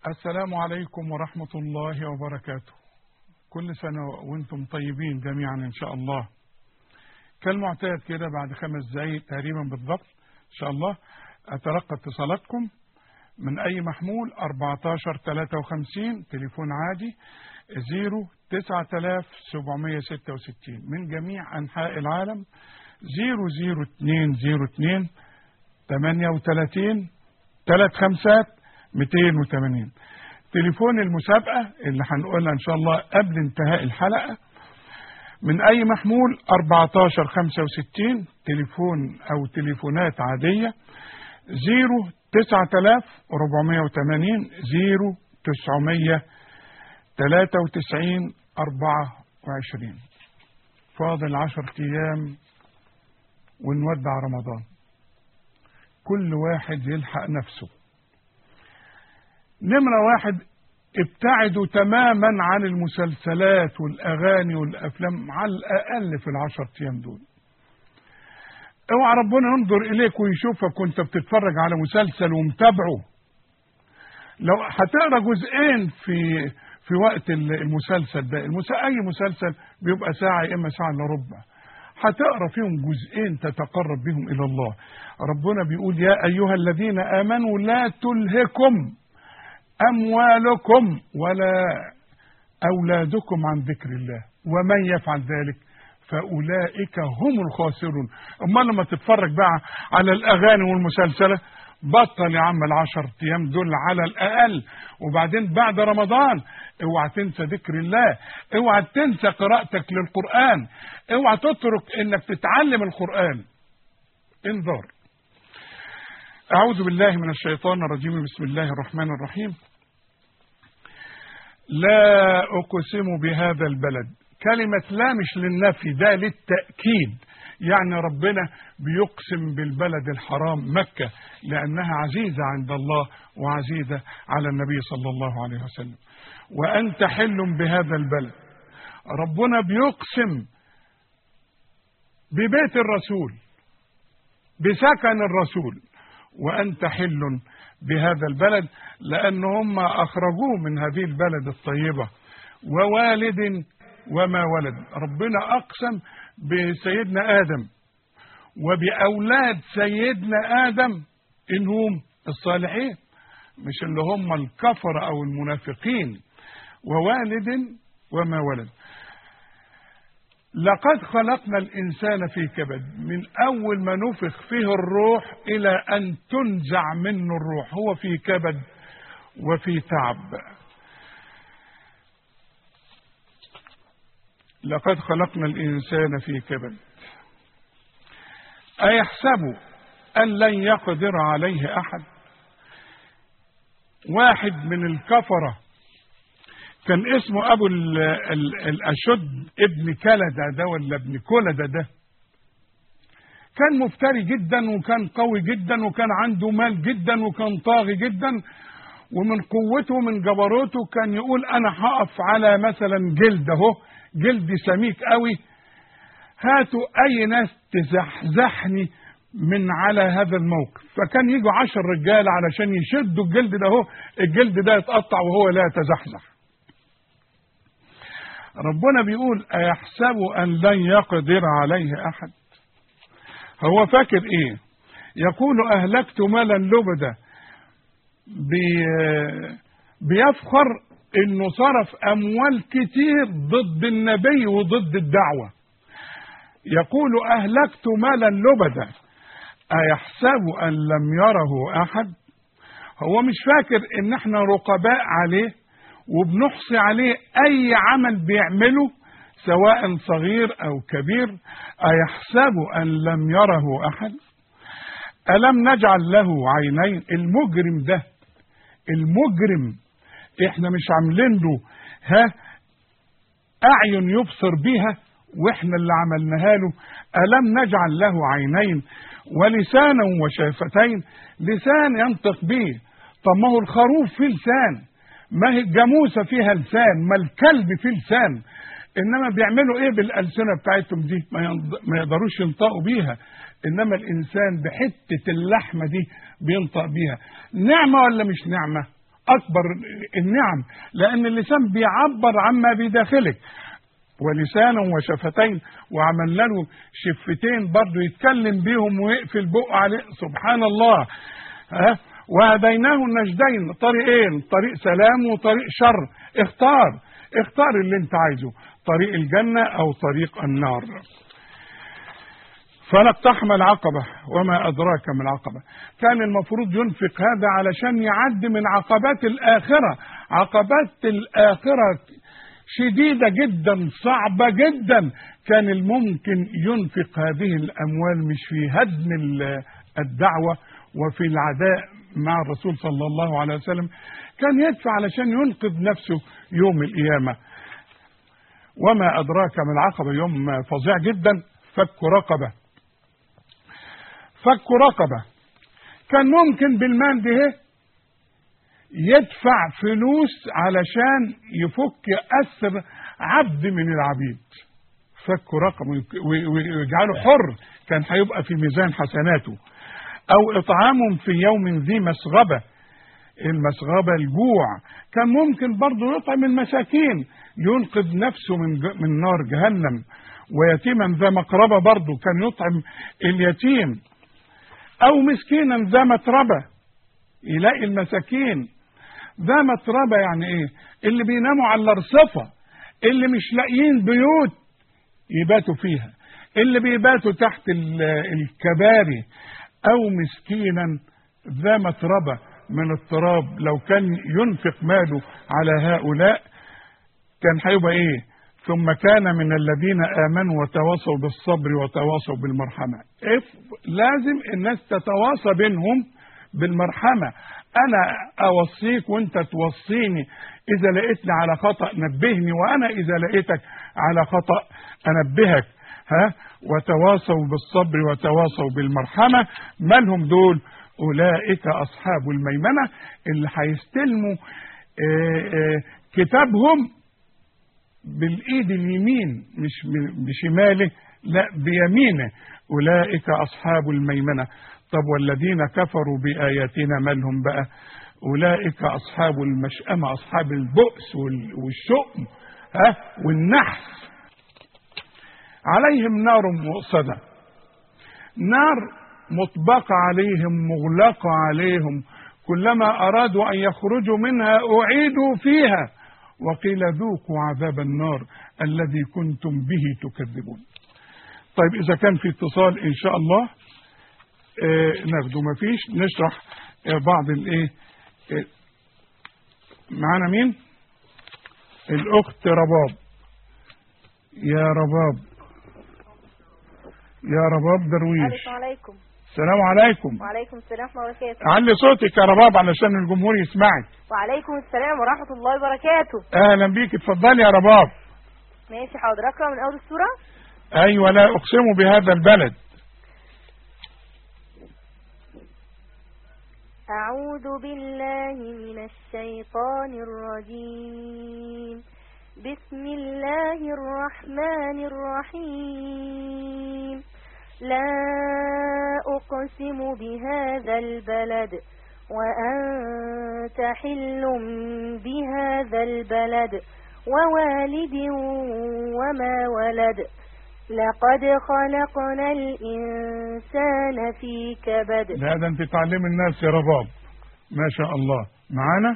السلام عليكم ورحمة الله وبركاته كل سنة وانتم طيبين جميعا ان شاء الله كالمعتاد كده بعد خمس دقايق تقريبا بالضبط ان شاء الله اتلقى اتصالاتكم من اي محمول 14 53 تليفون عادي 0 9766 من جميع انحاء العالم 00202 38 3 خمسات 280 تليفون المسابقة اللي هنقولها إن شاء الله قبل انتهاء الحلقة من أي محمول 1465 تليفون أو تليفونات عادية 0 9480 0 900 93 24 فاضل 10 أيام ونودع رمضان كل واحد يلحق نفسه نمرة واحد ابتعدوا تماما عن المسلسلات والأغاني والأفلام على الأقل في العشر أيام دول اوعى ربنا ينظر إليك ويشوفك وانت بتتفرج على مسلسل ومتابعه لو هتقرا جزئين في في وقت المسلسل ده المس... أي مسلسل بيبقى ساعة يا إما ساعة إلا ربع هتقرا فيهم جزئين تتقرب بهم إلى الله ربنا بيقول يا أيها الذين آمنوا لا تلهكم أموالكم ولا أولادكم عن ذكر الله ومن يفعل ذلك فأولئك هم الخاسرون أما لما تتفرج بقى على الأغاني والمسلسلة بطل يا عم العشر أيام دول على الأقل وبعدين بعد رمضان اوعى تنسى ذكر الله اوعى تنسى قراءتك للقرآن اوعى تترك انك تتعلم القرآن انظر أعوذ بالله من الشيطان الرجيم بسم الله الرحمن الرحيم لا أقسم بهذا البلد كلمة لا مش للنفي ده للتأكيد يعني ربنا بيقسم بالبلد الحرام مكة لأنها عزيزة عند الله وعزيزة على النبي صلى الله عليه وسلم وأنت حل بهذا البلد ربنا بيقسم ببيت الرسول بسكن الرسول وأنت حل بهذا البلد لأن هم أخرجوه من هذه البلد الطيبة ووالد وما ولد ربنا أقسم بسيدنا آدم وبأولاد سيدنا آدم إنهم الصالحين مش اللي هم الكفر أو المنافقين ووالد وما ولد لقد خلقنا الإنسان في كبد من أول ما نفخ فيه الروح إلى أن تنزع منه الروح هو في كبد وفي تعب لقد خلقنا الإنسان في كبد أيحسب أن لن يقدر عليه أحد واحد من الكفرة كان اسمه أبو ال ال الأشد ابن كلدة ده ولا ابن كلدة ده كان مفتري جدا وكان قوي جدا وكان عنده مال جدا وكان طاغي جدا ومن قوته ومن جبروته كان يقول انا هقف على مثلا جلد اهو جلد سميك قوي هاتوا اي ناس تزحزحني من على هذا الموقف فكان يجوا عشر رجال علشان يشدوا الجلد ده اهو الجلد ده يتقطع وهو لا يتزحزح ربنا بيقول أيحسب أن لن يقدر عليه أحد هو فاكر إيه يقول أهلكت مالا لبدا بي بيفخر إنه صرف أموال كتير ضد النبي وضد الدعوة يقول أهلكت مالا لبدا أيحسب أن لم يره أحد هو مش فاكر إن احنا رقباء عليه وبنحصي عليه اي عمل بيعمله سواء صغير او كبير ايحسب ان لم يره احد الم نجعل له عينين المجرم ده المجرم احنا مش عاملين له ها اعين يبصر بيها واحنا اللي عملناها له الم نجعل له عينين ولسانا وشفتين لسان ينطق به طب ما هو الخروف فيه لسان ما هي الجاموسة فيها لسان ما الكلب فيه لسان انما بيعملوا ايه بالالسنه بتاعتهم دي ما يقدروش ينطقوا بيها انما الانسان بحته اللحمه دي بينطق بيها نعمه ولا مش نعمه أكبر النعم لأن اللسان بيعبر عما بداخلك ولسانا وشفتين وعملنا له شفتين برضه يتكلم بيهم ويقفل بقه عليه سبحان الله ها وهديناه النجدين طريقين طريق سلام وطريق شر اختار اختار اللي انت عايزه طريق الجنة او طريق النار فلاقتحم العقبة وما أدراك ما العقبة كان المفروض ينفق هذا علشان يعدي من عقبات الآخرة عقبات الآخرة شديدة جدا صعبة جدا كان الممكن ينفق هذه الأموال مش في هدم الدعوة وفي العداء مع الرسول صلى الله عليه وسلم كان يدفع علشان ينقذ نفسه يوم القيامة وما أدراك ما العقبة يوم فظيع جدا فك رقبة فك رقبة كان ممكن بالمال ده يدفع فلوس علشان يفك أسر عبد من العبيد فك رقبة ويجعله حر كان هيبقى في ميزان حسناته أو إطعام في يوم ذي مسغبة المسغبة الجوع كان ممكن برضه يطعم المساكين ينقذ نفسه من من نار جهنم ويتيما ذا مقربة برضه كان يطعم اليتيم أو مسكينا ذا متربة يلاقي المساكين ذا متربة يعني إيه اللي بيناموا على الأرصفة اللي مش لاقيين بيوت يباتوا فيها اللي بيباتوا تحت الكباري أو مسكينا ذا متربة من التراب لو كان ينفق ماله على هؤلاء كان هيبقى ايه ثم كان من الذين امنوا وتواصوا بالصبر وتواصوا بالمرحمه إيه لازم الناس تتواصى بينهم بالمرحمه انا اوصيك وانت توصيني اذا لقيتني على خطا نبهني وانا اذا لقيتك على خطا انبهك ها وتواصوا بالصبر وتواصوا بالمرحمه مالهم دول اولئك اصحاب الميمنه اللي هيستلموا كتابهم بالايد اليمين مش بشماله لا بيمينه اولئك اصحاب الميمنه طب والذين كفروا باياتنا مالهم بقى اولئك اصحاب المشأمه اصحاب البؤس والشؤم ها والنحس عليهم نار مؤصده نار مطبقه عليهم مغلقه عليهم كلما ارادوا ان يخرجوا منها اعيدوا فيها وقيل ذوقوا عذاب النار الذي كنتم به تكذبون طيب اذا كان في اتصال ان شاء الله آه ناخده ما فيش نشرح آه بعض الايه آه معانا مين الاخت رباب يا رباب يا رباب درويش السلام عليكم السلام عليكم وعليكم السلام ورحمة الله وبركاته علي صوتك يا رباب علشان الجمهور يسمعك وعليكم السلام ورحمة الله وبركاته اهلا بيك اتفضلي يا رباب ماشي حاضر اقرا من اول السورة ايوه لا اقسم بهذا البلد أعوذ بالله من الشيطان الرجيم بسم الله الرحمن الرحيم لا أقسم بهذا البلد وأنت حل بهذا البلد ووالد وما ولد لقد خلقنا الإنسان في كبد لا ده انت تعلم الناس يا رباب ما شاء الله معانا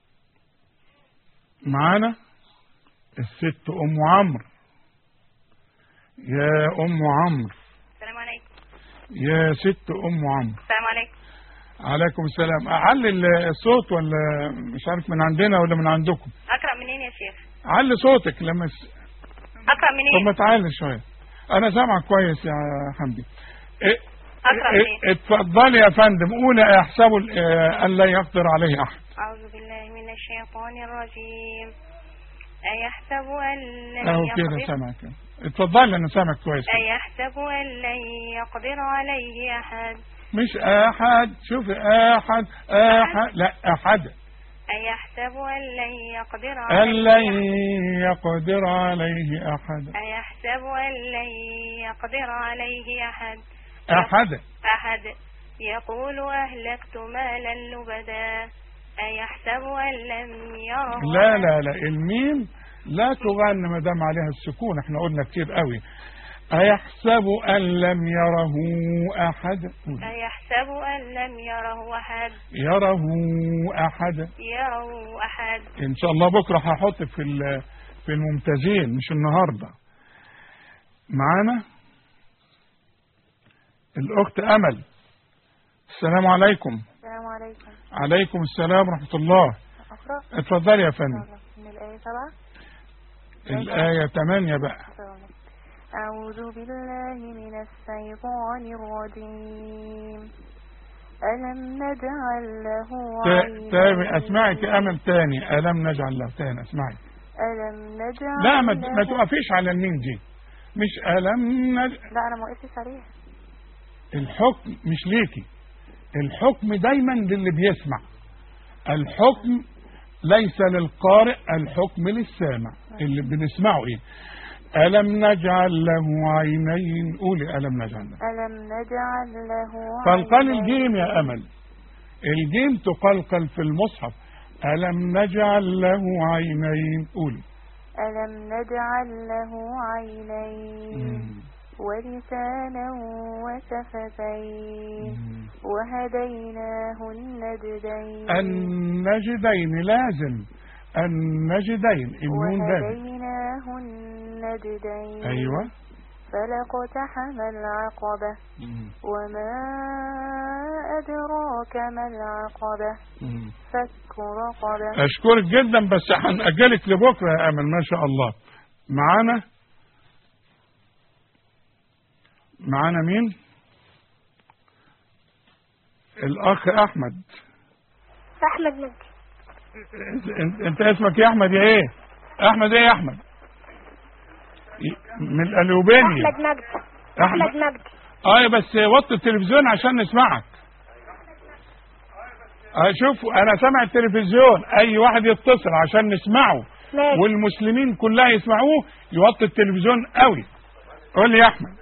معانا الست ام عمرو يا ام عمرو السلام عليكم يا ست ام عمرو السلام عليكم عليكم السلام علي الصوت ولا مش عارف من عندنا ولا من عندكم أقرأ منين يا شيخ علي صوتك لما س... أقرأ طب منين ما تعالي شويه انا سامعك كويس يا حمدي إيه أقرأ إيه منين اتفضلي يا فندم قولي ايحسب ال- آه، ان لا يقدر عليه احد أعوذ بالله من الشيطان الرجيم أيحسب أن لن اهو كده يقدر سامعك اتفضلي انا سامعك كويس أيحسب أن لن يقدر عليه أحد مش احد شوف احد احد لا احد أيحسب أن لن يقدر ان عليه لن أحد يقدر عليه احد أيحسب أن لن يقدر عليه أحد احد أحد يقول أهلكت مالا لبدا أيحسب أن لم يره لا أحد؟ لا لا الميم لا تغن ما دام عليها السكون احنا قلنا كتير قوي أيحسب أن لم يره أحد أيحسب أن لم يره أحد يره أحد يره أحد إن شاء الله بكرة هحط في ال- في الممتازين مش النهاردة معانا الأخت أمل السلام عليكم السلام عليكم عليكم السلام ورحمة الله أقرأ اتفضلي يا فندم من الآية سبعة الآية 8 بقى أعوذ بالله من الشيطان الرجيم ألم نجعل له تا- عينين تاني اسمعك يا أمل تاني ألم نجعل له تاني اسمعك ألم نجعل لا ما, له ما تقفيش على الميم دي مش ألم نج... لا أنا ما وقفتش عليها الحكم مش ليكي الحكم دايما للي بيسمع الحكم ليس للقارئ الحكم للسامع اللي بنسمعه ايه ألم نجعل له عينين قولي ألم نجعل له ألم نجعل له قلقل عينين الجيم يا أمل الجيم تقلقل في المصحف ألم نجعل له عينين قولي ألم نجعل له عينين ولسانا وشفتين وهديناه النجدين النجدين لازم النجدين النون لازم وهديناه النجدين أيوة فلاقتحم العقبة وما أدراك ما العقبة فك رقبة أشكرك جدا بس هنأجلك لبكرة يا أمل ما شاء الله معانا معانا مين الأخ أحمد أحمد مجدي انت, انت اسمك يا أحمد يا إيه أحمد إيه يا أحمد من الألوباني مجدي أحمد مجدي اه بس وطي التلفزيون عشان نسمعك اه شوف انا سامع التلفزيون اي واحد يتصل عشان نسمعه ماشي والمسلمين كلها يسمعوه يوطي التلفزيون قوي قول لي يا احمد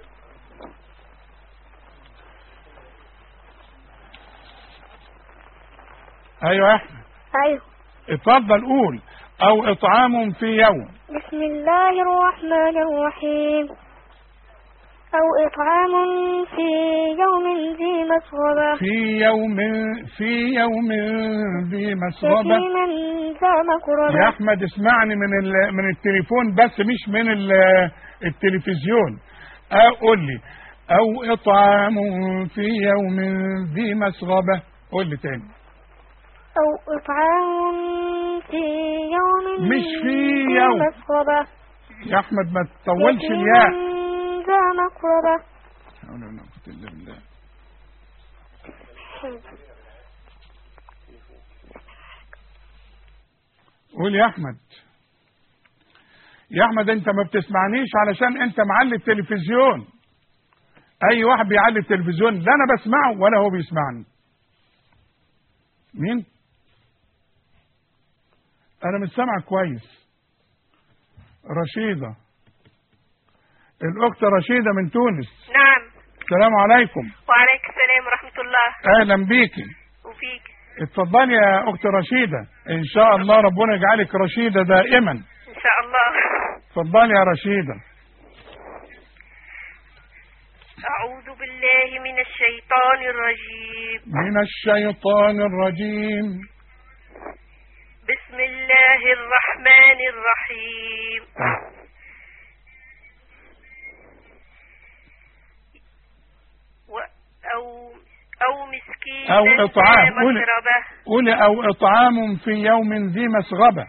ايوه يا احمد أيوه اتفضل قول او اطعام في يوم بسم الله الرحمن الرحيم أو إطعام في يوم ذي مسغبة في يوم في يوم ذي مسغبه يتيما ذا يا مقربة احمد اسمعني من ال- من التليفون بس مش من ال- التلفزيون اقول لي او اطعام في يوم ذي مسغبه قول لي تاني أو إطعام في يوم مش في ذي يوم. مسغبة يا احمد ما تطولش الياء يتيما ذا مقربة حول ولا قوة إلا بالله. قول يا احمد يا احمد انت ما بتسمعنيش علشان انت معلي التلفزيون اي واحد بيعلي التلفزيون لا انا بسمعه ولا هو بيسمعني مين انا مش سامعك كويس رشيدة الاخت رشيدة من تونس نعم السلام عليكم وعليك السلام ورحمة الله اهلا بيكي وفيك اتفضلي يا اخت رشيدة ان شاء الله ربنا يجعلك رشيدة دائما إن شاء الله اتفضلي يا رشيدة أعوذ بالله من الشيطان الرجيم من الشيطان الرجيم بسم الله الرحمن الرحيم و أو أو مسكينا أو إطعام. ذا قولي. مسربة قولي او اطعام في يوم ذي مسغبة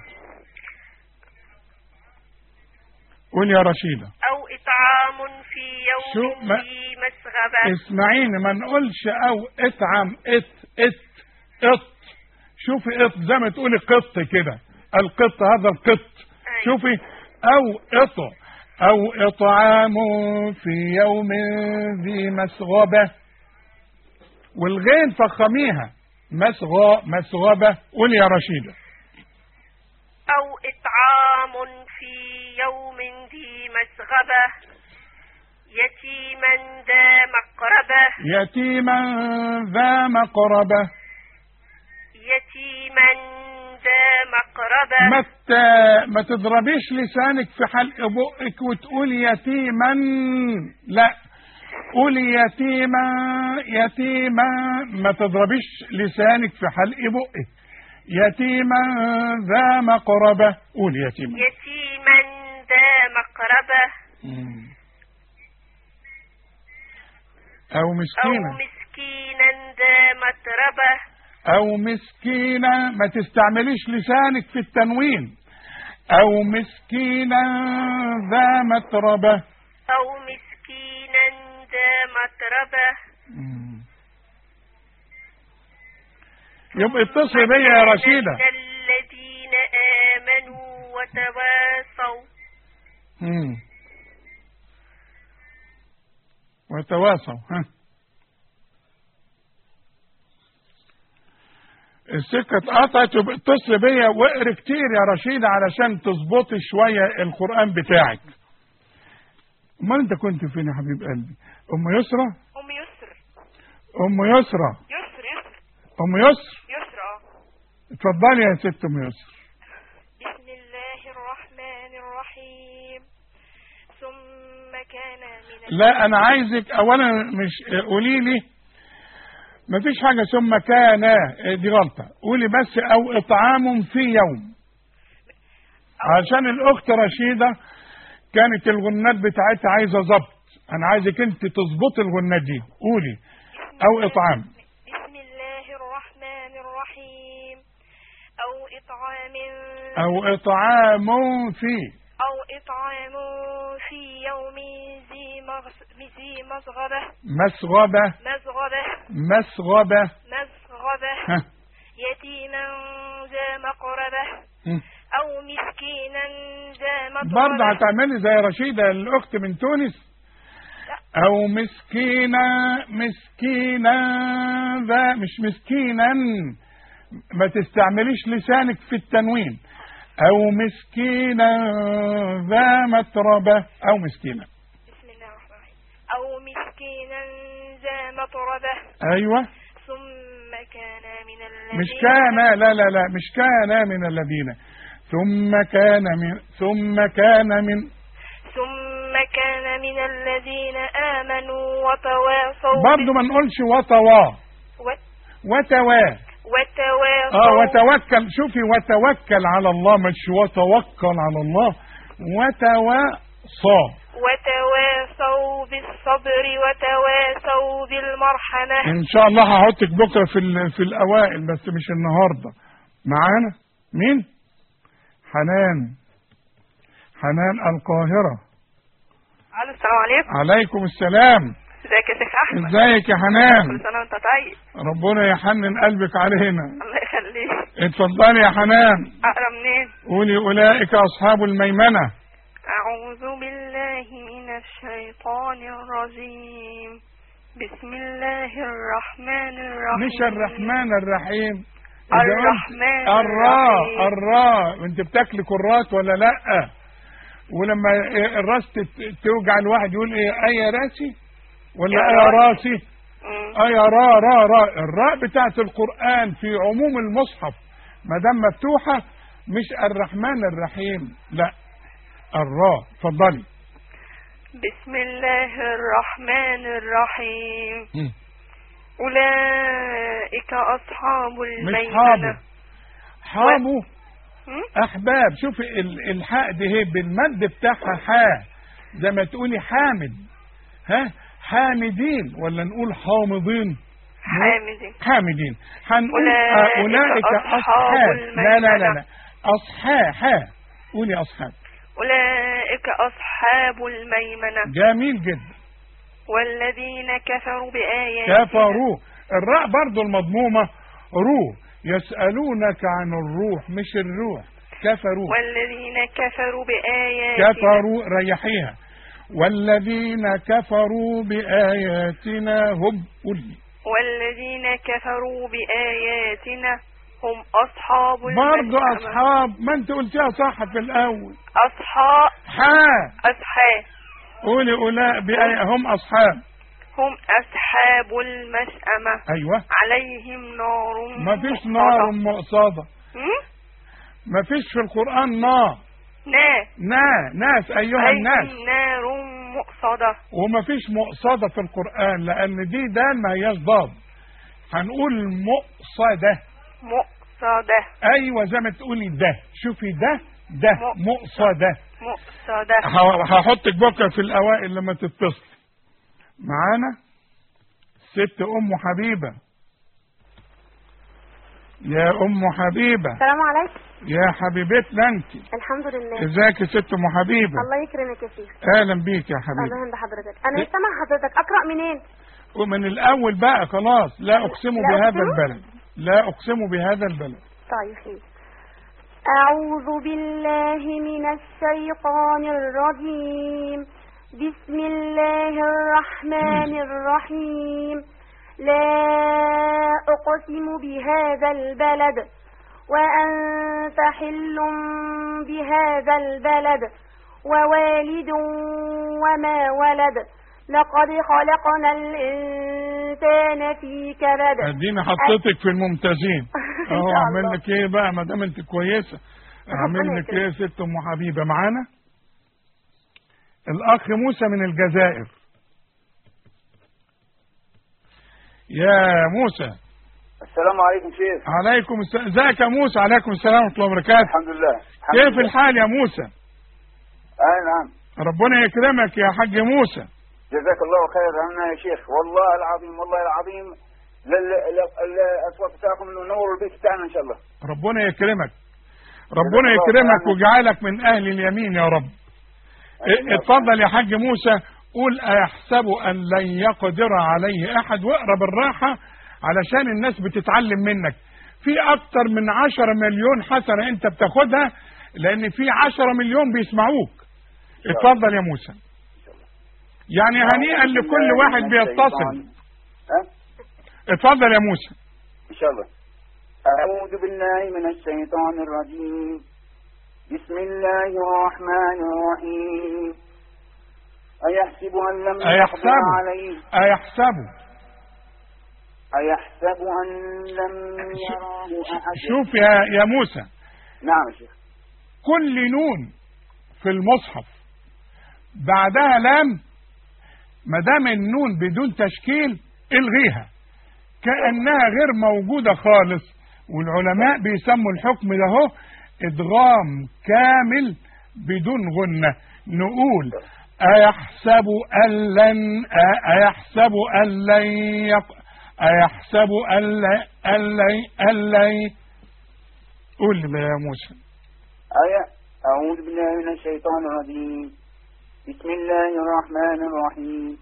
قولي يا رشيدة أو إطعام في شو يوم ما- ذي مسغبة اسمعيني ما نقولش او اطعم ات ات ات شوفي ات زي ما تقولي قط كده القط هذا القط شوفي او اطع او اطعام في يوم ذي مسغبة والغين فخميها مسغى مسغبة قولي يا رشيدة أو إطعام في يوم ذي مسغبة يتيما ذا مقربة يتيما ذا مقربة يتيما ذا مقربة ما ت... ما تضربيش لسانك في حلق بقك وتقول يتيما لا قولي يتيما يتيما ما تضربيش لسانك في حلق بقك يتيما ذا مقربة قول يتيما يتيما ذا مقربة أو أو مسكينة مسكينا ذا متربة أو مسكينة ما تستعمليش لسانك في التنوين أو مسكينا ذا متربة أو مسكينا ذا متربة يبقى اتصل بيا يا رشيدة من الذين آمنوا وتواصوا مم. وتواصوا ها السكة اتقطعت يبقى اتصل بيا واقري كتير يا رشيدة علشان تظبطي شوية القرآن بتاعك امال انت كنت فين يا حبيب قلبي ام يسرى أم يسر ام يسرى يسر يسر ام يسر يسر اه اتفضلي يا ست ام يسر بسم الله الرحمن الرحيم ثم كان من لا انا عايزك اولا مش قولي لي مفيش حاجه ثم كان دي غلطه قولي بس او اطعام في يوم عشان الاخت رشيده كانت الغنات بتاعتها عايزه ظبط انا عايزك انت تظبطي الغنات دي قولي او اطعام بسم الله الرحمن الرحيم أو إطعام او اطعام في أو إطعام في يوم ذي مغس- ذي مسغبة مسغبه مسغبة مسغبه مسغبة ها يتيما ذا مقربة م. أو مسكينا ذا متربة برضه هتعملي زي رشيدة الأخت من تونس أو مسكينة مسكينة ذا مش مسكينا ما تستعمليش لسانك في التنوين أو مسكينة ذا متربة أو مسكينة بسم الله الرحمن الرحيم أو مسكينا ذا متربة أيوة ثم كان من الذين مش كان لا لا لا مش كان من الذين ثم كان من ثم كان من ثم كان من الذين آمنوا وتواصوا برضه ما نقولش وطوا وت- وتوا وتواصوا اه وتوكل شوفي وتوكل على الله مش وتوكل على الله وتواصى وتواصوا بالصبر وتواصوا بالمرحمة ان شاء الله هحطك بكره في ال- في الاوائل بس مش النهارده معانا مين حنان حنان القاهره الو السلام عليكم عليكم السلام ازيك يا شيخ احمد ازيك يا كل حنان سنه وانت طيب ربنا يحنن قلبك علينا الله يخليك اتفضلي يا حنان اقرا منين قولي اولئك اصحاب الميمنه اعوذ بالله من الشيطان الرجيم بسم الله الرحمن الرحيم مش الرحمن الرحيم إذا قلت الرحمن الراء الرحيم. الراء انت بتاكلي كرات ولا لا ولما الراس تت- توجع الواحد يقول ايه اي راسي ولا يا اي راسي. راسي مم. اي را را را الراء بتاعت القرآن في عموم المصحف ما دام مفتوحة مش الرحمن الرحيم لا الراء اتفضلي بسم الله الرحمن الرحيم مم. أولئك أصحاب مش الميمنة حابو حابو هم؟ احباب شوفي ال- الحاء دي هي بالمد بتاعها حاء زي ما تقولي حامد ها حامدين ولا نقول حامضين حامد حامدين هنقول أولئك آه، اولئك أصحاب اصحاب لا لا لا الميمنة. لا اصحاب ها قولي اصحاب أولئك أصحاب الميمنة جميل جدا والذين كفروا بآياتنا كفروا الراء برضو المضمومة رو يسألونك عن الروح مش الروح كفروا والذين كفروا بآياتنا كفروا ريحيها والذين كفروا بآياتنا هم قولي والذين كفروا بآياتنا هم أصحاب برضو المشأمة. أصحاب ما أنت قلتيها صح في الأول أصحاب حا أصحاب قولي أولاء بآية هم أصحاب هم أصحاب المشأمة ايوه عليهم نار ما فيش مؤصدة. نار مؤصده هم؟ ما فيش في القران نار نا نا ناس ايها الناس عليهم نار مؤصدة وما فيش مؤصده في القران لان دي دال ما هياش ضاد هنقول مؤصده مؤصدة ايوه زي ما تقولي ده شوفي ده ده م- مؤصده مؤصدة ه- هحطك بكره في الاوائل لما تتصل معانا ست ام حبيبه يا ام حبيبه السلام عليكم يا حبيبتنا انت الحمد لله ازيك يا ست ام حبيبه الله يكرمك يا شيخ اهلا بيك يا حبيبي الله بحضرتك انا مش سامع حضرتك اقرا منين ومن الاول بقى خلاص لا اقسم لا بهذا أقسم؟ البلد لا اقسم بهذا البلد طيب خير أعوذ بالله من الشيطان الرجيم بسم الله الرحمن الرحيم لا أقسم بهذا البلد وأنت حل بهذا البلد ووالد وما ولد لقد خلقنا الإنسان في كبد اديني حطيتك في الممتازين إن اهو شاء اعمل الله. لك ايه بقى ما دام انت كويسه اعمل ربنا لك ايه يكرمك. يا ست ام حبيبه معانا الاخ موسى من الجزائر يا موسى السلام عليكم شيخ عليكم السلام ازيك يا موسى عليكم السلام ورحمه الله وبركاته الحمد لله الحمد كيف لله. الحال يا موسى اي نعم ربنا يكرمك يا حاج موسى جزاك الله خير عنا يا شيخ والله العظيم والله العظيم لل- لل- الاصوات بتاعكم انه نور البيت بتاعنا ان شاء الله ربنا يكرمك ربنا الله يكرمك خير. ويجعلك من اهل اليمين يا رب اه، اتفضل يا حاج موسى قول ايحسب ان لن يقدر عليه احد واقرا بالراحه علشان الناس بتتعلم منك في اكتر من عشرة مليون حسنه انت بتاخدها لان في عشرة مليون بيسمعوك اتفضل يا موسى يعني هنيئا لكل واحد بيتصل ها اتفضل يا موسى ان شاء الله اعوذ بالله من الشيطان الرجيم بسم الله الرحمن الرحيم أيحسب أن لم أيحسب. يقدر عليه ايحسب أيحسب أن لم يراه أحد شوف يا يا موسى نعم يا شيخ كل نون في المصحف بعدها لام ما دام النون بدون تشكيل الغيها كانها غير موجوده خالص والعلماء بيسموا الحكم ده هو ادغام كامل بدون غنه نقول ايحسب ان لن أ- ايحسب ان لن يق... ايحسب ان لن ان لن ان لن قول لي يا موسى آية أعوذ بالله من الشيطان الرجيم بسم الله الرحمن الرحيم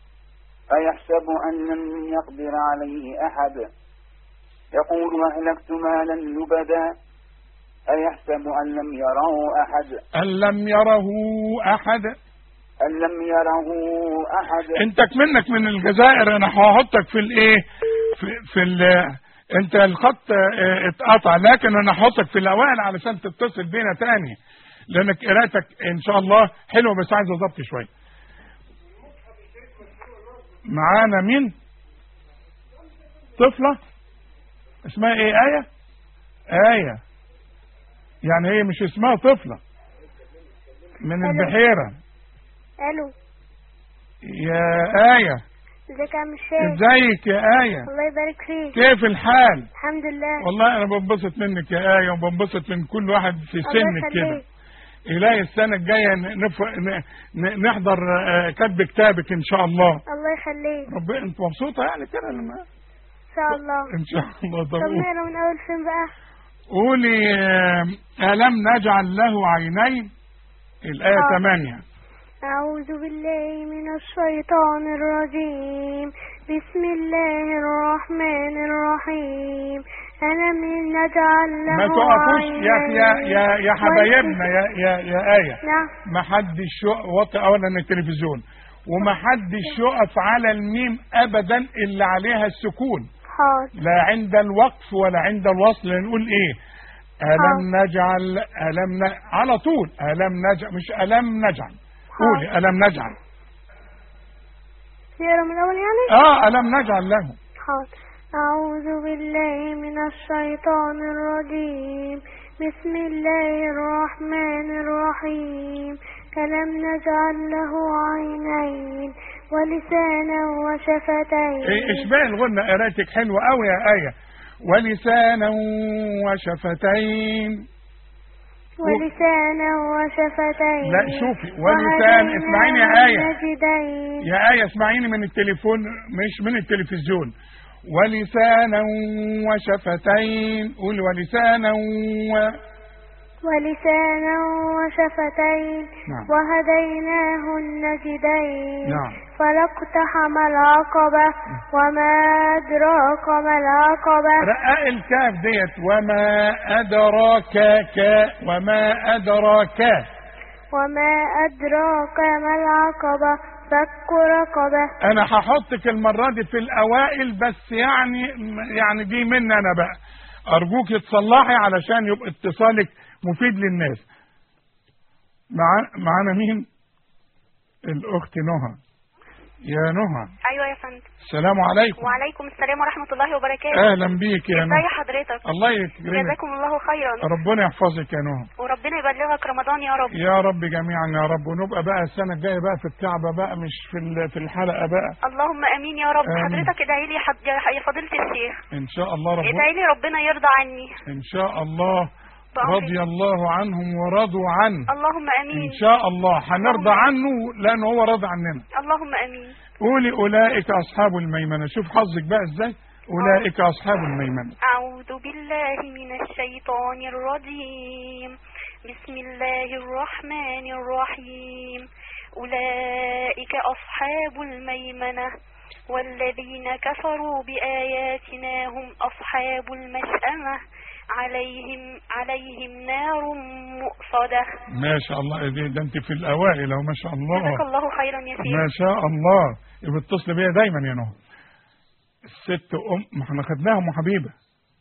أيحسب أن لم يقدر عليه أحد يقول أهلكت مالا لبدا أيحسب أن لم يره أحد أن لم يره أحد أن لم يره أحد أنت منك من الجزائر أنا هحطك في الإيه في, في ال أنت الخط آه، اتقطع لكن أنا هحطك في الأوائل علشان تتصل بينا تاني لأنك قراءتك إن شاء الله حلوة بس عايزة ضبط شوية معانا مين طفلة اسمها ايه آية آية يعني هي مش اسمها طفلة من ألو. البحيرة الو يا آية ازيك يا عم الشيخ ازيك يا آية الله يبارك فيك كيف الحال الحمد لله والله انا بنبسط منك يا آية وبنبسط من كل واحد في الله سنك كده يخليك. إلهي السنة الجاية ن- نف... ن... ن... نحضر آه، كتب كتابك إن شاء الله الله يخليك رب انت مبسوطة يعني كده لما ان شاء الله إن شاء الله طب طب قول- نقرا من اول فين بقى قولي آه، ألم نجعل له عينين الآية آه. 8 أعوذ بالله من الشيطان الرجيم بسم الله الرحمن الرحيم ألم نجعل له ما تقفوش يا يا عينين يا يا حبايبنا يا يا يا آية نعم ما حدش يق- وطي اولا التلفزيون وما حدش يقف على الميم ابدا الا عليها السكون حاضر لا عند الوقف ولا عند الوصل نقول ايه الم نجعل الم ن... على طول الم نجعل مش الم نجعل قولي الم نجعل يقرا من الأول يعني اه ألم نجعل له حاضر أعوذ بالله من الشيطان الرجيم بسم الله الرحمن الرحيم ألم نجعل له عينين ولسانا وشفتين إيه اشباه الغنة قرايتك حلوة قوي يا آية ولسانا وشفتين ولسانا وشفتين لا شوفي ولسان اسمعيني يا آية النجدين يا آية اسمعيني من التليفون مش من التلفزيون ولسانا وشفتين قول ولسانا و... ولسانا وشفتين نعم. وهديناه النجدين نعم. فلاقتحم العقبة وما أدراك ما العقبة رقاق الكاف ديت وما أدراك ك وما أدراك وما أدراك ما العقبة فك رقبة أنا هحطك المرة دي في الأوائل بس يعني يعني دي مني أنا بقى أرجوك تصلحي علشان يبقى اتصالك مفيد للناس مع معانا مين؟ الأخت نهى يا نهى ايوه يا فندم السلام عليكم وعليكم السلام ورحمه الله وبركاته أهلا بيك يا ازي نهى حضرتك الله يكرمك جزاكم الله خيرا ربنا يحفظك يا نهى وربنا يبلغك رمضان يا رب يا رب جميعا يا رب ونبقى بقى السنة الجاية بقى في الكعبة بقى مش في ال- في الحلقة بقى اللهم امين يا رب آمين. حضرتك ادعي لي حد... يا فضيله الشيخ إن شاء الله رب ادعي لي ربنا يرضى عني إن شاء الله بأمرك. رضي الله عنهم ورضوا عنه اللهم امين إن شاء الله هنرضى عنه لأنه هو راضي عننا اللهم امين قولي أولئك أصحاب الميمنة شوف حظك بقى إزاي أولئك أصحاب الميمنة أعوذ بالله من الشيطان الرجيم بسم الله الرحمن الرحيم أولئك أصحاب الميمنة والذين كفروا بآياتنا هم أصحاب المشأمة عليهم عليهم نار مؤصدة ما شاء الله ده, ده أنت في الأوائل أهو ما شاء الله جزاك الله خيرا يا سيدي ما شاء الله يبقى اتصل بيا دايما يا نهى الست ام ما احنا خدناها ام حبيبه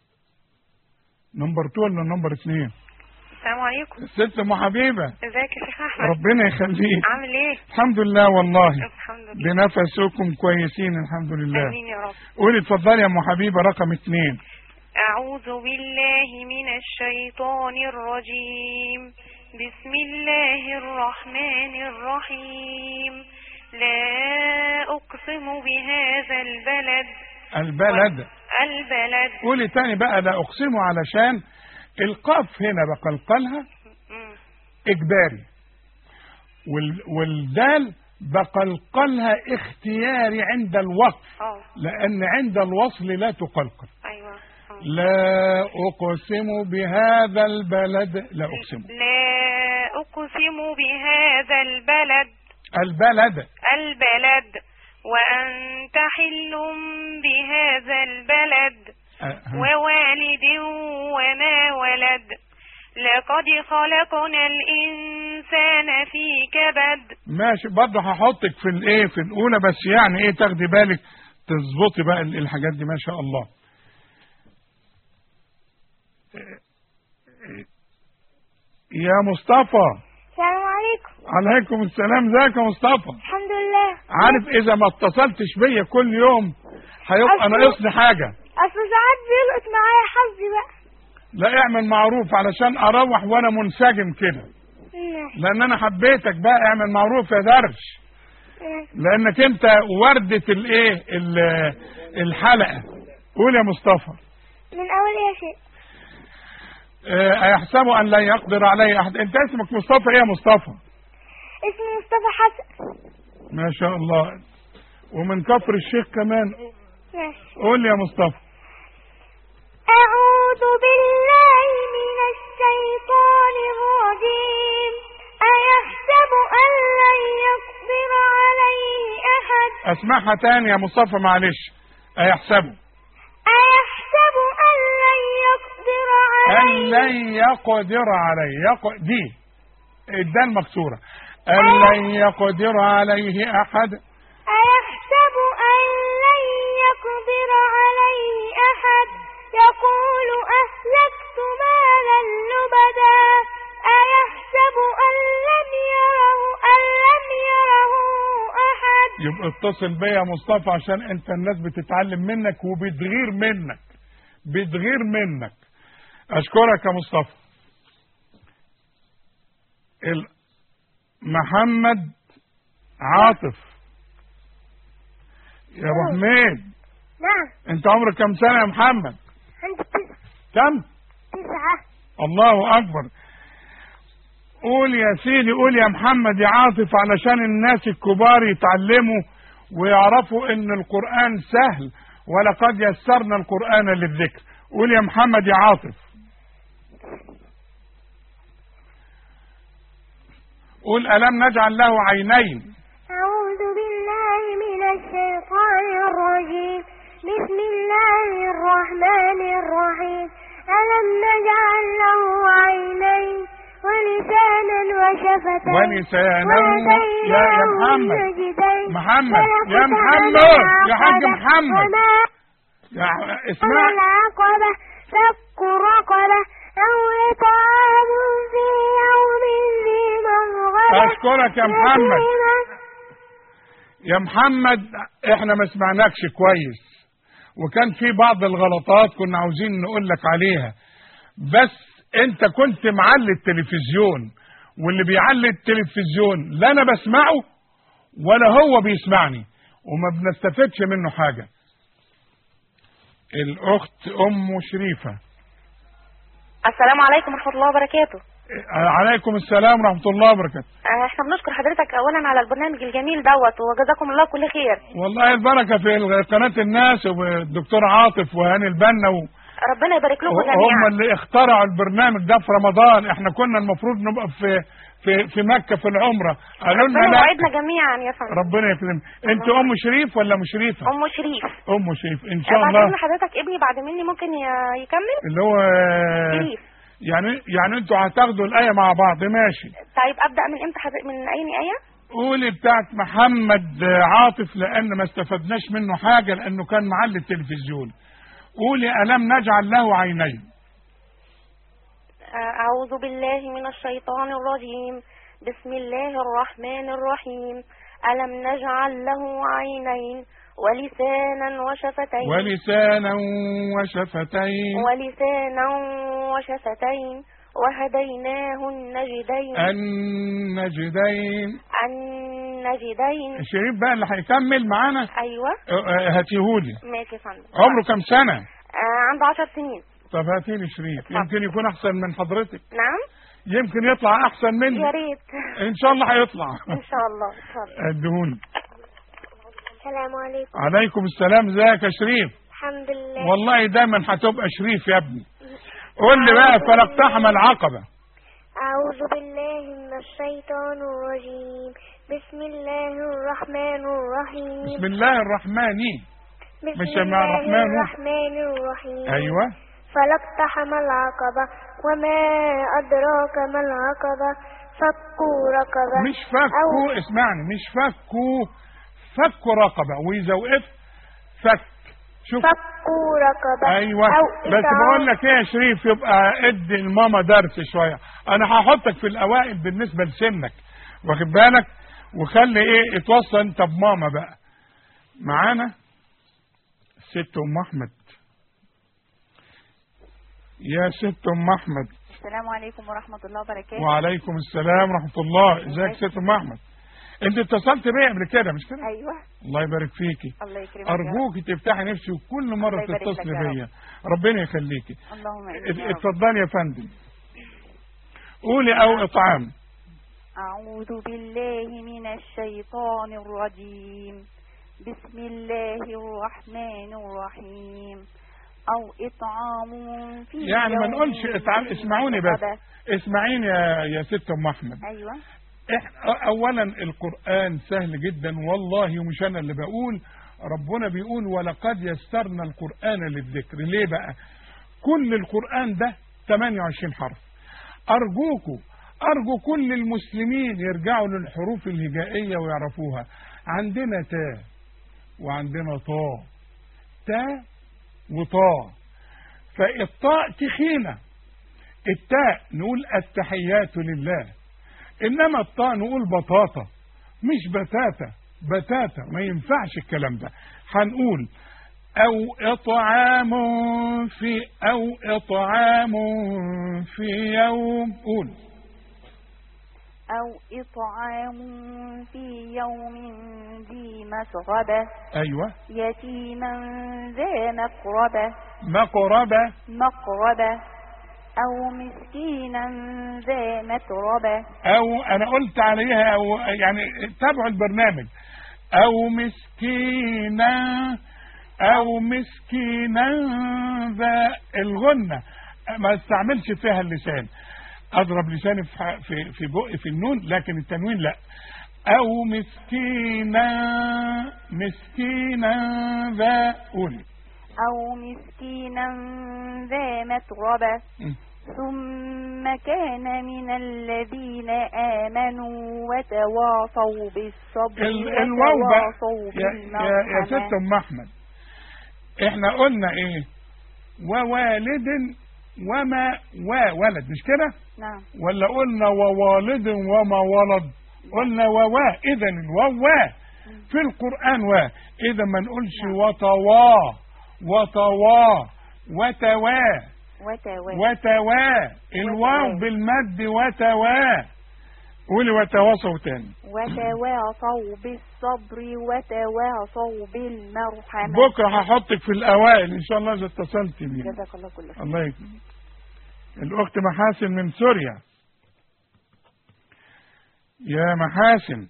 نمبر 2 ولا نمبر 2 السلام عليكم الست ام حبيبه ازيك يا شيخ أحمد ربنا يخليك عامل ايه الحمد لله والله الحمد لله بنفسكم كويسين الحمد لله آمين يا رب قولي اتفضلي يا ام حبيبه رقم 2 أعوذ بالله من الشيطان الرجيم بسم الله الرحمن الرحيم لا أقسم بهذا البلد البلد البلد قولي تاني بقى لا اقسم علشان القاف هنا بقلقلها مم. اجباري وال والدال بقلقلها اختياري عند الوقف اه لان عند الوصل لا تقلقل أيوة آه. لا اقسم بهذا البلد لا اقسم لا أقسم بهذا البلد البلد البلد وأنت حل بهذا البلد أه. ووالد وما ولد لقد خلقنا الإنسان في كبد ماشي برضه هحطك في الايه في الاولى بس يعني ايه تاخدي بالك تظبطي بقى ال- الحاجات دي ما شاء الله يا مصطفى السلام عليكم عليكم السلام ازيك يا مصطفى الحمد لله عارف اذا ما اتصلتش بيا كل يوم هيبقى أصل- ناقصني حاجه أصل ساعات بيلقط معايا حظي بقى لا اعمل معروف علشان اروح وانا منسجم كده ماشي لان انا حبيتك بقى اعمل معروف يا درش ماشي. لانك انت وردة الايه ال- الحلقة قول يا مصطفى من أول إيه يا شيخ آه، أيحسب أن لا يقدر عليه أحد أنت اسمك مصطفى إيه يا مصطفى اسمي مصطفى حسن ما شاء الله ومن كفر الشيخ كمان ماشي قول يا مصطفى أعوذ بالله من الشيطان الرجيم أيحسب أن لن يقدر عليه أحد أسمعها تاني يا مصطفى معلش أيحسبوا أيحسب أن لن يقدر أن عليه لن يقدر عليه يق... دي الدال مكسورة أن لن يقدر عليه أحد أيحسب أن لن يقدر عليه أحد يقول أهلكت مالا لبدا أيحسب أن لم يره أن لم يره أحد يبقى اتصل بيا يا مصطفى عشان انت الناس بتتعلم منك وبتغير منك بتغير منك اشكرك يا مصطفى ال... محمد عاطف يا ابو حميد نعم انت عمرك كم سنه يا محمد عندي تس- كم تسعة الله اكبر قول يا سيدي قول يا محمد يا عاطف علشان الناس الكبار يتعلموا ويعرفوا ان القرآن سهل ولقد يسرنا القرآن للذكر قول يا محمد يا عاطف قول ألم نجعل له عينين أعوذ بالله من الشيطان الرجيم بسم الله الرحمن الرحيم ألم نجعل له عينين ولسانا وشفتين ولسانا و- يا- يا وهديناه محمد. النجدين محمد. يا فلقد محمد. يا حاج العقبة محمد. وما يا وما اسمع العقبة فك رقبة أو إطعام في يوم ذي مسغبة أشكرك يا محمد. يتيما يا محمد احنا ما سمعناكش كويس وكان في بعض الغلطات كنا عاوزين نقول لك عليها بس انت كنت معلي التلفزيون واللي بيعلي التلفزيون لا انا بسمعه ولا هو بيسمعني وما بنستفدش منه حاجة الاخت ام شريفة السلام عليكم ورحمة الله وبركاته عليكم السلام ورحمة الله وبركاته آه، احنا بنشكر حضرتك اولا على البرنامج الجميل دوت وجزاكم الله كل خير والله البركة في قناة الناس والدكتور عاطف وهاني البنا و... ربنا يبارك لكم هم جميعا اللي اخترعوا البرنامج ده في رمضان احنا كنا المفروض نبقى في في في مكة في العمرة قالوا لنا ربنا لا يوعدنا جميعا يا فندم ربنا يكرمك انت ام شريف ولا مشريفة ام شريف ام شريف ان شاء بعد الله اذن حضرتك ابني بعد مني ممكن ي- يكمل اللي هو شريف يعني يعني انتوا هتاخدوا الآية مع بعض ماشي طيب ابدا من امتى حضرتك من اي ايه قولي بتاعت محمد عاطف لان ما استفدناش منه حاجة لانه كان معلي التلفزيون قولي ألم نجعل له عينين آه، اعوذ بالله من الشيطان الرجيم بسم الله الرحمن الرحيم الم نجعل له عينين ولسانا وشفتين ولسانا وشفتين ولسانا وشفتين وهديناه النجدين النجدين النجدين الشريف بقى اللي هيكمل معانا ايوه اه، اه، هاتيهولي ماشي يا فندم عمره كام سنة آه عنده عشر سنين طب هاتيلي شريف يمكن يكون احسن من حضرتك نعم يمكن يطلع احسن يا مني ريت ان شاء الله هيطلع ان شاء الله اتفضل ادهوني السلام عليكم عليكم السلام ازيك يا شريف الحمد لله والله دايما هتبقى شريف يا ابني قول لي بقى فلاقتحم العقبة أعوذ بالله من الشيطان الرجيم بسم الله الرحمن الرحيم بسم الله الرحمن بسم مش مع الله الرحمن. الرحمن الرحيم ايوه فلاقتحم العقبة وما أدراك ما العقبة فك رقبة مش فكوا أو اسمعني مش فكوا فكوا رقبة واذا وقفت فك شوف فك رقبة ايوه أو بس إطعام- بقول لك ايه يا شريف يبقى ادي الماما درس شويه انا هحطك في الاوائل بالنسبه لسنك واخد بالك وخلي ايه اتوصل انت بماما بقى معانا ست ام احمد يا ست ام احمد السلام عليكم ورحمة الله وبركاته وعليكم السلام ورحمه الله ازيك ست ام احمد انت اتصلت بيا قبل كده مش كده أيوة الله يبارك فيكي الله يكرمك يا رب. ارجوك تفتحي نفسي وكل مره الله يبارك لك تتصلي يا رب. بيا ربنا يخليكي اللهم آمين ات- يا رب. اتفضلي يا فندم قولي او اطعام أعوذ بالله من الشيطان الرجيم بسم الله الرحمن الرحيم أو إطعام في يعني ما يوم نقولش اطعام ذي اسمعوني بس مسغبة. اسمعيني يا يا ست ام احمد أيوة إح- اولا القران سهل جدا والله ومش انا اللي بقول ربنا بيقول ولقد يسرنا القران للذكر ليه بقى كل القران ده 28 حرف ارجوكوا ارجو كل المسلمين يرجعوا للحروف الهجائيه ويعرفوها عندنا تا وعندنا طا تا وطا فالطاء تخينه التاء نقول التحيات لله انما الطاء نقول بطاطا مش بتاتا بتاتا ما ينفعش الكلام ده هنقول أو إطعام في أو إطعام في يوم قول أو إطعام في يوم ذي مسغبة أيوة يتيما ذا مقربة مقربة مقربة أو مسكينا ذا متربة أو أنا قلت عليها أو يعني تابعوا البرنامج أو مسكينا أو مسكينا ذا الغنة ما استعملش فيها اللسان أضرب لساني في ح- في في بقي في النون لكن التنوين لا أو مسكينا مسكينا ذا قولي أو مسكينا ذا متربة م. ثم كان من الذين آمنوا وتواصوا بالصبر ال- الواو بقى وتواصوا يا, يا, يا ست بالمرحمة ام احمد احنا قلنا ايه ووالد وما وولد مش كده نعم ولا قلنا ووالد وما ولد قلنا ووا اذا الواو وا في القران وا اذا ما نقولش وطوا وطوا وتوا وتوا وتوا الواو وتوا. بالمد وتوا قولي وتواصوا تاني وتواصوا بالصبر وتواصوا بالمرحمة بكره هحطك في الاوائل ان شاء الله اذا اتصلت بي جزاك الله كل خير الله يكرمك الاخت محاسن من سوريا يا محاسن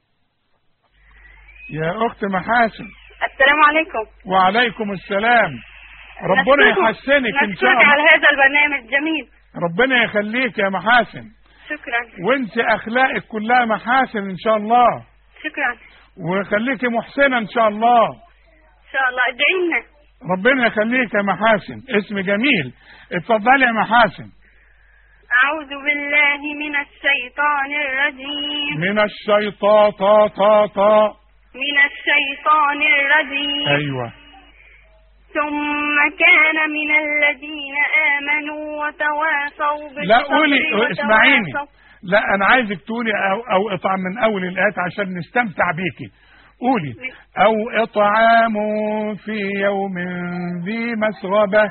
يا اخت محاسن السلام عليكم وعليكم السلام ربنا نشكرك- يحسنك ان شاء نشكرك على الله هذا البرنامج جميل ربنا يخليك يا محاسن شكرا وانت اخلاقك كلها محاسن ان شاء الله شكرا وخليكي محسنه ان شاء الله ان شاء الله ادعي لنا ربنا يخليك يا محاسن اسم جميل اتفضلي يا محاسن أعوذ بالله من الشيطان الرجيم من الشيطان تا تا تا من الشيطان الرجيم ايوه ثم كان من الذين آمنوا وتواصوا بالصبر لا قولي وتواصوا- اسمعيني لا انا عايزك تقولي او, أو اطعم من اول الايات عشان نستمتع بيكي قولي او اطعام في يوم ذي مسغبه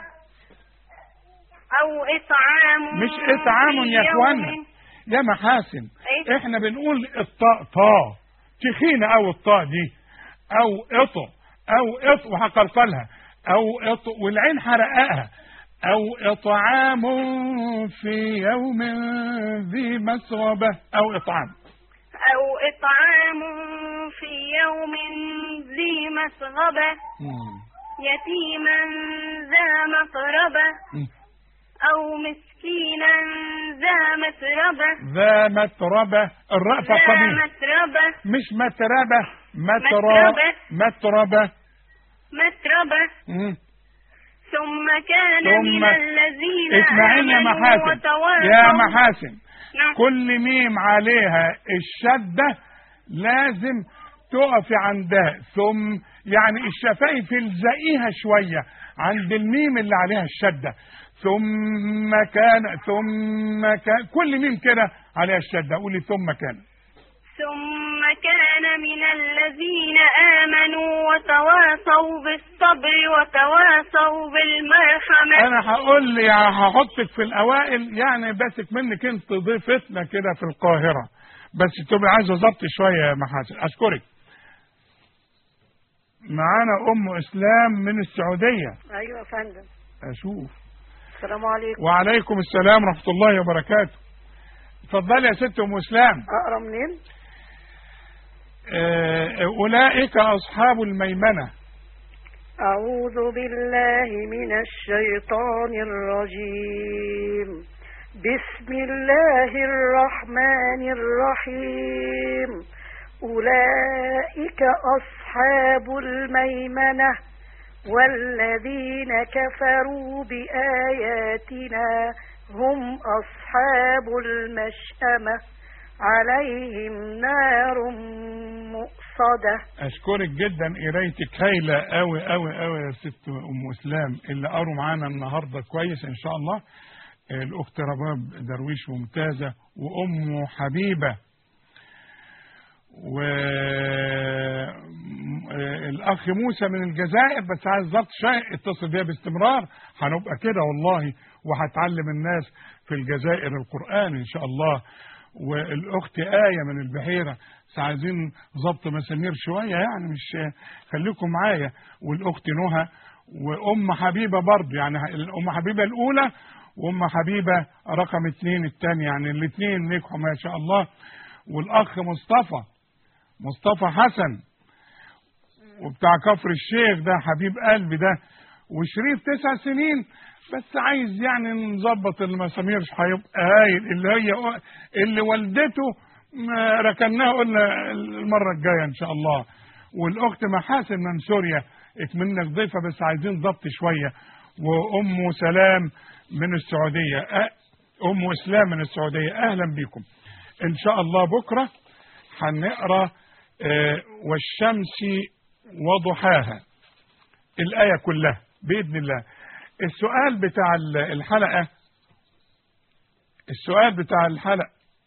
أو إطعام مش اطعام في يا يوم- اخوانا يا محاسن إيه؟ احنا بنقول الطاء طاء تخينه او الطاء دي او اط او اط وهقلقلها او اط والعين حرقها او اطعام في يوم ذي مسغبه او اطعام أو إطعام في يوم ذي مسغبة يتيما ذا مقربة مم. أو مسكينا ذا متربة ذا متربه الراء ذا فقبيل متربة مش متربه مترا متربة. متربه متربة مم. ثم كان ثم- من الذين اسمعيني يا آمنوا محاسن وتواصوا يا محاسن نعم. كل ميم عليها الشدة لازم تقفي عندها ثم يعني الشفايف الزقيها شوية عند الميم اللي عليها الشدة ثم كان ثم كان كل ميم كده عليها الشدة قولي ثم كان ثم كان من الذين آمنوا وتواصوا بالصبر وتواصوا بالمرحمة انا هقول لي هحطك في الاوائل يعني بسك منك انت ضيفتنا كده في القاهرة بس تبقى عايزة ضبط شوية يا محاسن اشكرك معانا ام اسلام من السعودية ايوه يا فندم اشوف السلام عليكم وعليكم السلام ورحمة الله وبركاته اتفضلي يا ست ام اسلام اقرا منين آه، اولئك اصحاب الميمنة اعوذ بالله من الشيطان الرجيم بسم الله الرحمن الرحيم اولئك اصحاب الميمنه والذين كفروا باياتنا هم اصحاب المشأمه عليهم نار مؤصده اشكرك جدا قرايتك هايله قوي قوي قوي يا ست ام اسلام اللي قروا معانا النهارده كويس ان شاء الله الاخت رباب درويش ممتازه وام حبيبه والأخ موسى من الجزائر بس عايز ضبط شيء اتصل بيها باستمرار هنبقى كده والله وهتعلم الناس في الجزائر القرآن إن شاء الله والأخت آية من البحيرة بس عايزين ضبط مسامير شوية يعني مش خليكم معايا والأخت نهى وأم حبيبة برضه يعني الأم حبيبة الأولى وأم حبيبة رقم اتنين التاني يعني الاتنين نجحوا ما شاء الله والأخ مصطفى مصطفى حسن وبتاع كفر الشيخ ده حبيب قلبي ده وشريف تسع سنين بس عايز يعني نظبط المسامير هيبقى هايل اللي هي اللي والدته ركناها قلنا المرة الجاية إن شاء الله والأخت محاسن من سوريا اكملنا الضيفة بس عايزين ضبط شوية وأم سلام من السعودية أم إسلام من السعودية أهلا بكم إن شاء الله بكرة هنقرأ والشمس وضحاها الآية كلها بإذن الله السؤال بتاع الحلقة السؤال بتاع الحلقة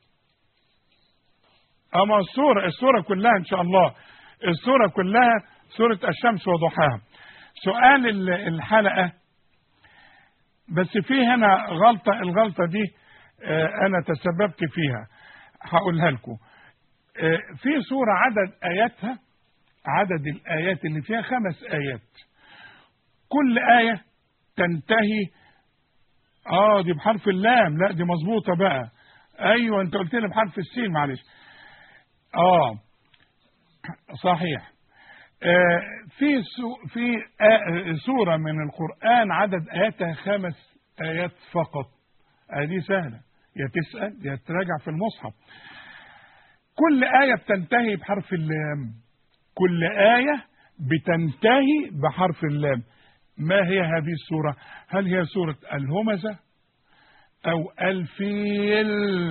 أما السورة السورة كلها إن شاء الله السورة كلها سورة الشمس وضحاها سؤال الحلقة بس في هنا غلطة الغلطة دي أنا تسببت فيها هقولها لكم في سورة عدد آياتها عدد الآيات اللي فيها خمس آيات كل آية تنتهي اه دي بحرف اللام لا دي مظبوطة بقى ايوه انت قلت لي بحرف السين معلش اه صحيح آه في سو في آه سورة من القرآن عدد آياتها خمس آيات فقط هذه سهلة يا تسأل يا تراجع في المصحف كل آية بتنتهي بحرف اللام كل آية بتنتهي بحرف اللام ما هي هذه السورة هل هي سورة الهمزة أو الفيل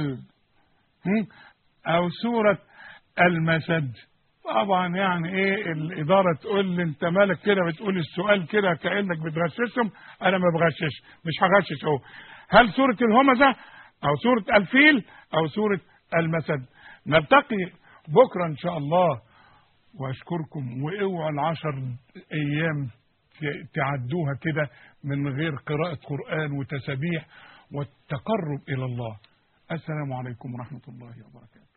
أو سورة المسد طبعا يعني ايه الإدارة تقول لي انت مالك كده بتقول السؤال كده كأنك بتغششهم انا ما بغشش مش هغشش اهو هل سورة الهمزة او سورة الفيل او سورة المسد نلتقي بكرة ان شاء الله واشكركم واوعوا العشر ايام تعدوها كده من غير قراءة قرآن وتسبيح والتقرب إلى الله السلام عليكم ورحمة الله وبركاته